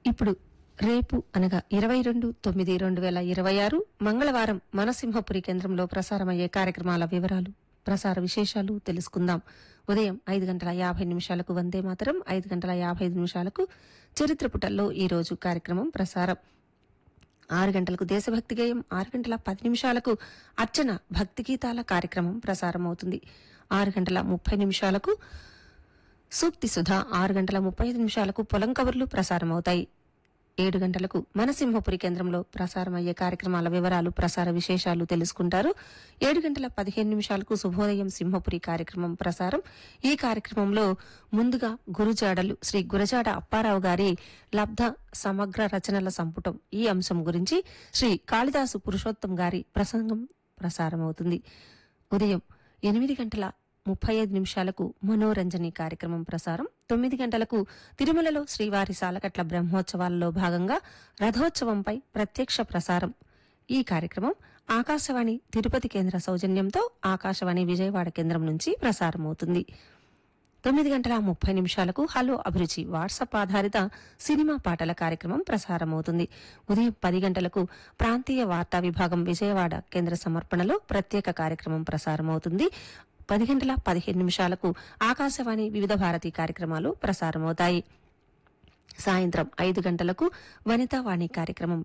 ఇప్పుడు రేపు అనగా ఇరవై రెండు తొమ్మిది రెండు వేల ఇరవై ఆరు మంగళవారం మనసింహపురి కేంద్రంలో ప్రసారమయ్యే కార్యక్రమాల వివరాలు ప్రసార విశేషాలు తెలుసుకుందాం ఉదయం ఐదు గంటల యాభై నిమిషాలకు వందే మాతరం ఐదు గంటల యాభై ఐదు నిమిషాలకు చరిత్ర పుటల్లో ఈ రోజు కార్యక్రమం ప్రసారం ఆరు గంటలకు దేశభక్తి గేయం ఆరు గంటల పది నిమిషాలకు అర్చన భక్తి గీతాల కార్యక్రమం ప్రసారం అవుతుంది ఆరు గంటల ముప్పై నిమిషాలకు సూక్తి సుధా ఆరు గంటల ముప్పై ఐదు నిమిషాలకు పొలం కబుర్లు ప్రసారం అవుతాయి ఏడు గంటలకు మనసింహపురి కేంద్రంలో ప్రసారం అయ్యే కార్యక్రమాల వివరాలు ప్రసార విశేషాలు తెలుసుకుంటారు ఏడు గంటల పదిహేను నిమిషాలకు శుభోదయం సింహపురి కార్యక్రమం ప్రసారం ఈ కార్యక్రమంలో ముందుగా గురుజాడలు శ్రీ గురజాడ అప్పారావు గారి లబ్ధ సమగ్ర రచనల సంపుటం ఈ అంశం గురించి శ్రీ కాళిదాసు పురుషోత్తం గారి ప్రసంగం ప్రసారమవుతుంది ఉదయం ఎనిమిది గంటల ముప్పై ఐదు నిమిషాలకు మనోరంజని కార్యక్రమం ప్రసారం తొమ్మిది గంటలకు తిరుమలలో శ్రీవారి సాలకట్ల బ్రహ్మోత్సవాలలో భాగంగా రథోత్సవంపై ప్రత్యక్ష ప్రసారం ఈ కార్యక్రమం ఆకాశవాణి తిరుపతి కేంద్ర సౌజన్యంతో ఆకాశవాణి విజయవాడ కేంద్రం నుంచి ప్రసారమవుతుంది తొమ్మిది గంటల ముప్పై నిమిషాలకు హలో అభిరుచి వాట్సాప్ ఆధారిత సినిమా పాటల కార్యక్రమం ప్రసారమవుతుంది ఉదయం పది గంటలకు ప్రాంతీయ వార్తా విభాగం విజయవాడ కేంద్ర సమర్పణలో ప్రత్యేక కార్యక్రమం ప్రసారమవుతుంది పది గంటల పదిహేను నిమిషాలకు ఆకాశవాణి వివిధ భారతి కార్యక్రమాలు ప్రసారమవుతాయి సాయంత్రం ఐదు గంటలకు వనితా వాణి కార్యక్రమం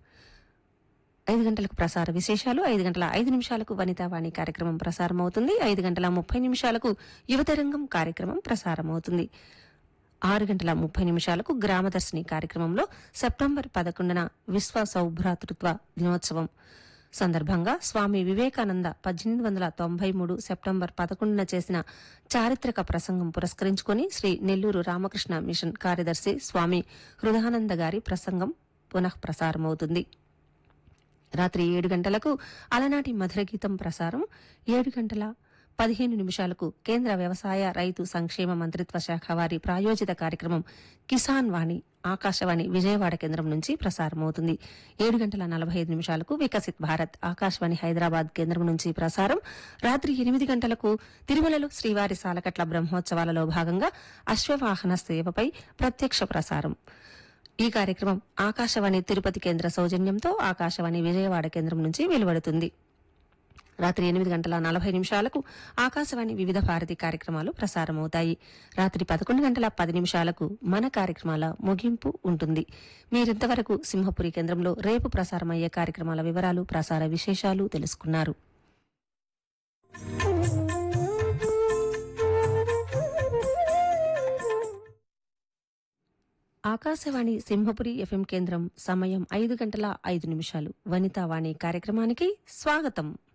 ఐదు గంటలకు ప్రసార విశేషాలు ఐదు గంటల ఐదు నిమిషాలకు వనితావాణి కార్యక్రమం ప్రసారమవుతుంది ఐదు గంటల ముప్పై నిమిషాలకు యువతరంగం కార్యక్రమం ప్రసారమవుతుంది ఆరు గంటల ముప్పై నిమిషాలకు గ్రామదర్శిని కార్యక్రమంలో సెప్టెంబర్ పదకొండున విశ్వ సౌభ్రాతృత్వ దినోత్సవం సందర్భంగా స్వామి వివేకానంద పద్దెనిమిది వందల తొంభై మూడు సెప్టెంబర్ పదకొండున చేసిన చారిత్రక ప్రసంగం పురస్కరించుకుని శ్రీ నెల్లూరు రామకృష్ణ మిషన్ కార్యదర్శి స్వామి హృదయానంద గారి ప్రసంగం పునః ప్రసారమవుతుంది రాత్రి ఏడు గంటలకు అలనాటి మధుర గీతం ప్రసారం ఏడు గంటల పదిహేను నిమిషాలకు కేంద్ర వ్యవసాయ రైతు సంక్షేమ మంత్రిత్వ శాఖ వారి ప్రాయోజిత కార్యక్రమం కిసాన్ వాణి ఆకాశవాణి విజయవాడ కేంద్రం నుంచి ప్రసారమవుతుంది ఏడు గంటల నలభై ఐదు నిమిషాలకు వికసిత్ భారత్ ఆకాశవాణి హైదరాబాద్ కేంద్రం నుంచి ప్రసారం రాత్రి ఎనిమిది గంటలకు తిరుమలలో శ్రీవారి సాలకట్ల బ్రహ్మోత్సవాలలో భాగంగా అశ్వవాహన సేవపై ప్రత్యక్ష ప్రసారం ఈ కార్యక్రమం ఆకాశవాణి తిరుపతి కేంద్ర సౌజన్యంతో ఆకాశవాణి విజయవాడ కేంద్రం నుంచి వెలువడుతుంది రాత్రి ఎనిమిది గంటల నలభై నిమిషాలకు ఆకాశవాణి వివిధ భారతి కార్యక్రమాలు ప్రసారమవుతాయి రాత్రి పదకొండు గంటల పది నిమిషాలకు మన కార్యక్రమాల ముగింపు ఉంటుంది మీరింతవరకు సింహపురి కేంద్రంలో రేపు ప్రసారమయ్యే కార్యక్రమాల వివరాలు ప్రసార విశేషాలు తెలుసుకున్నారు ఆకాశవాణి సింహపురి ఎఫ్ఎం కేంద్రం సమయం ఐదు గంటల ఐదు నిమిషాలు వనితావాణి కార్యక్రమానికి స్వాగతం